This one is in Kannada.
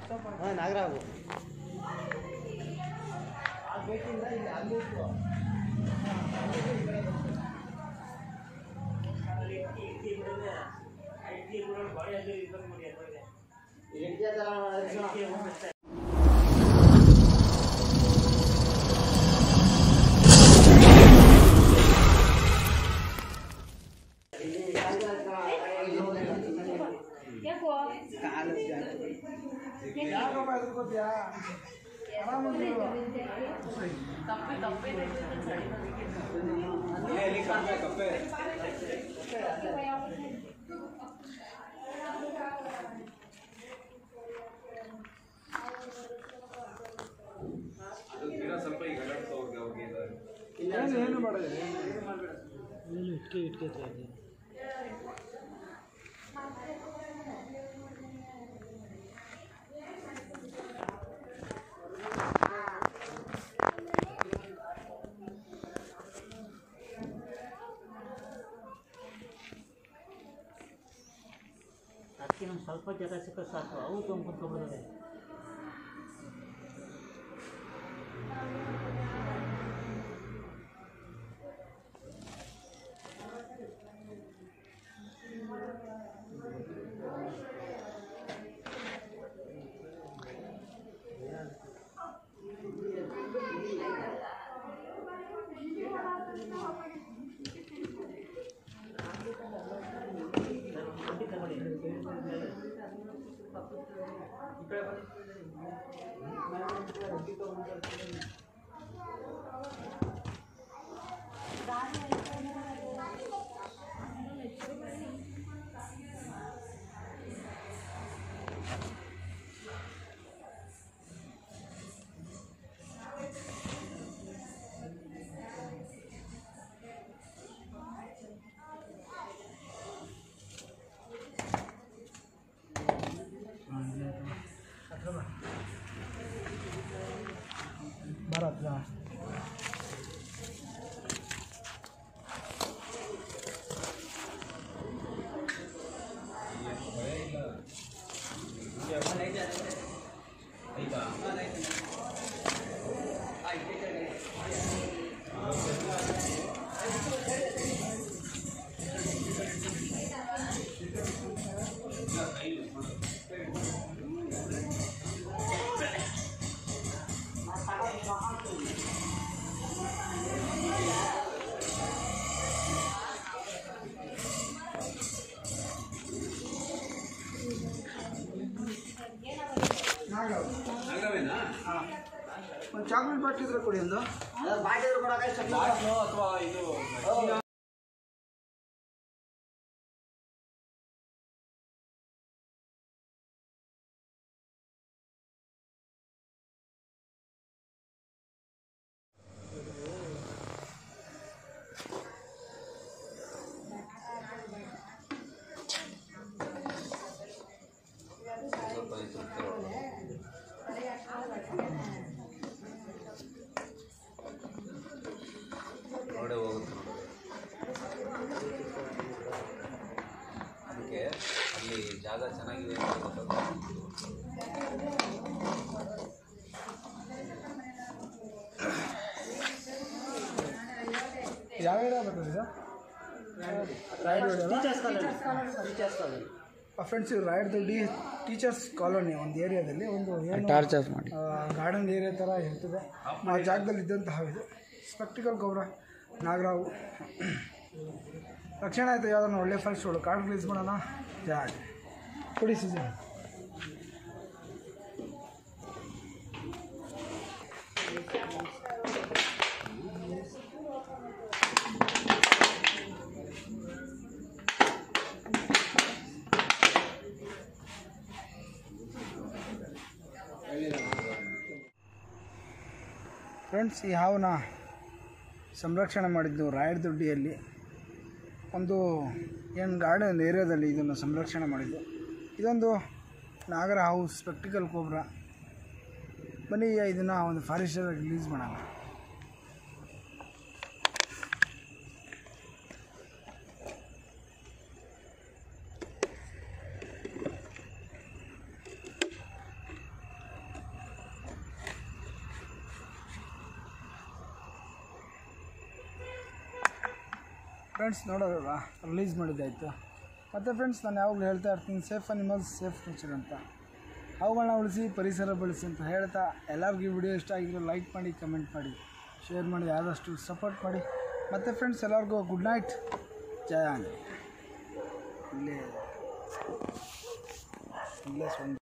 ಹಾಂ ನಾಗರಾವು ಆ ಗೇಟಿಂದ ಇಲ್ಲಿ ಅಲ್ಲಿ ಇತ್ತು ಹೆಂಡತಿ ಹತ್ರ ಮಾಡಿದ್ರು. ಅದಕ್ಕೆ ನಮ್ಗೆ ಸ್ವಲ್ಪ ಜಾಗ ಸಿಕ್ಕ ಸಾಕು ಅವು ತುಂಬ ಕುತ್ಕೊಬಿಡ್ತದೆ ಒಂದು ಚಾಕ್ಲೇಟ್ ಬಾಟ್ಲಿ ಇದ್ರೆ ಕೊಡಿ ಒಂದು ಅದು ಬಾಟಿದ್ರು ಕೊಡಕ್ಕೆ ನೋಡೇ ಹೋಗುತ್ತೆ ನೋಡಿ ಅದಕ್ಕೆ ಅಲ್ಲಿ ಜಾಗ ಚೆನ್ನಾಗಿದೆ ಅಂತ ಗೊತ್ತಾಗ್ತದೆ. ಯಾವ ಏರಿಯಾ ಬರ್ತದೆ sir teachers college teachers college friends ಇವ್ರು ರಾಯಡ್ದು ಡಿ ಟೀಚರ್ಸ್ ಕಾಲೋನಿ ಒಂದು ಏರಿಯಾದಲ್ಲಿ ಒಂದು ಏನು ಟಾರ್ಚರ್ ಮಾಡಿ ಗಾರ್ಡನ್ ಏರಿಯಾ ಥರ ಇರ್ತದೆ ಆ ಜಾಗದಲ್ಲಿ ಇದ್ದಂತಹ ಇದು ಸ್ಪೆಕ್ಟಿಕಲ್ ಗೌರ ನಾಗರಾವು ತಕ್ಷಣ ಆಯಿತು ಯಾವುದನ್ನ ಒಳ್ಳೆ ಫೈಲ್ಸ್ಗಳು ಕಾರ್ಡ್ ರಿಲೀಸ್ ಮಾಡೋಣ ಜಾಗ ಕೊಡಿ ಸೀಸನ್ ಫ್ರೆಂಡ್ಸ್ ಈ ಹಾವನ್ನ ಸಂರಕ್ಷಣೆ ಮಾಡಿದ್ದು ರಾಯರದೊಡ್ಡಿಯಲ್ಲಿ ಒಂದು ಏನು ಗಾರ್ಡನ್ ಏರಿಯಾದಲ್ಲಿ ಇದನ್ನು ಸಂರಕ್ಷಣೆ ಮಾಡಿದ್ದು ಇದೊಂದು ನಾಗರ ಹಾವು ಸ್ಪೆಕ್ಟಿಕಲ್ ಕೋಬ್ರಾ ಬನ್ನಿ ಇದನ್ನು ಒಂದು ಫಾರೆಸ್ಟರ್ ರಿಲೀಸ್ ಮಾಡೋಣ ಫ್ರೆಂಡ್ಸ್ ನೋಡೋದಲ್ಲ ರಿಲೀಸ್ ಮಾಡಿದ್ದಾಯಿತು ಮತ್ತು ಫ್ರೆಂಡ್ಸ್ ನಾನು ಯಾವಾಗಲೂ ಹೇಳ್ತಾ ಇರ್ತೀನಿ ಸೇಫ್ ಅನಿಮಲ್ಸ್ ಸೇಫ್ ನೇಚರ್ ಅಂತ ಅವುಗಳನ್ನ ಉಳಿಸಿ ಪರಿಸರ ಬೆಳೆಸಿ ಅಂತ ಹೇಳ್ತಾ ಎಲ್ಲರಿಗೂ ಈ ವಿಡಿಯೋ ಇಷ್ಟ ಆಗಿದ್ರೆ ಲೈಕ್ ಮಾಡಿ ಕಮೆಂಟ್ ಮಾಡಿ ಶೇರ್ ಮಾಡಿ ಆದಷ್ಟು ಸಪೋರ್ಟ್ ಮಾಡಿ ಮತ್ತು ಫ್ರೆಂಡ್ಸ್ ಎಲ್ಲರಿಗೂ ಗುಡ್ ನೈಟ್ ಜಯ ಆಂಜನೇಯ. ಇಲ್ಲೇ ಇಲ್ಲೇ ಸ್ವಂತ